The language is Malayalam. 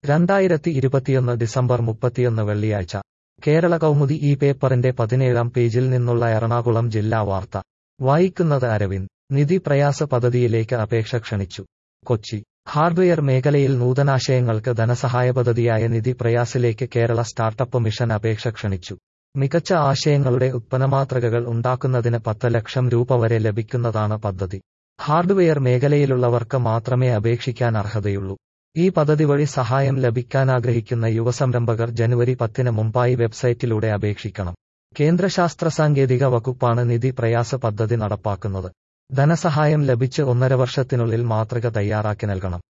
രണ്ടായിരത്തി ഇരുപത്തിയൊന്ന് ഡിസംബർ മുപ്പത്തിയൊന്ന് വെള്ളിയാഴ്ച കേരള കൗമുദി ഈ പേപ്പറിന്റെ പതിനേഴാം പേജിൽ നിന്നുള്ള എറണാകുളം ജില്ലാ വാർത്ത വായിക്കുന്നത് അരവിന്ദ് നിധി പ്രയാസ പദ്ധതിയിലേക്ക് അപേക്ഷ ക്ഷണിച്ചു കൊച്ചി ഹാർഡ്വെയർ മേഖലയിൽ നൂതനാശയങ്ങൾക്ക് ധനസഹായ പദ്ധതിയായ നിധി പ്രയാസിലേക്ക് കേരള സ്റ്റാർട്ടപ്പ് മിഷൻ അപേക്ഷ ക്ഷണിച്ചു മികച്ച ആശയങ്ങളുടെ ഉത്പന്നമാതൃകകൾ ഉണ്ടാക്കുന്നതിന് പത്ത് ലക്ഷം രൂപ വരെ ലഭിക്കുന്നതാണ് പദ്ധതി ഹാർഡ്വെയർ മേഖലയിലുള്ളവർക്ക് മാത്രമേ അപേക്ഷിക്കാൻ അർഹതയുള്ളൂ ഈ പദ്ധതി വഴി സഹായം ലഭിക്കാനാഗ്രഹിക്കുന്ന യുവസംരംഭകർ ജനുവരി പത്തിന് മുമ്പായി വെബ്സൈറ്റിലൂടെ അപേക്ഷിക്കണം കേന്ദ്ര ശാസ്ത്ര സാങ്കേതിക വകുപ്പാണ് നിധി പ്രയാസ പദ്ധതി നടപ്പാക്കുന്നത് ധനസഹായം ലഭിച്ച് ഒന്നര വർഷത്തിനുള്ളിൽ മാതൃക തയ്യാറാക്കി നൽകണം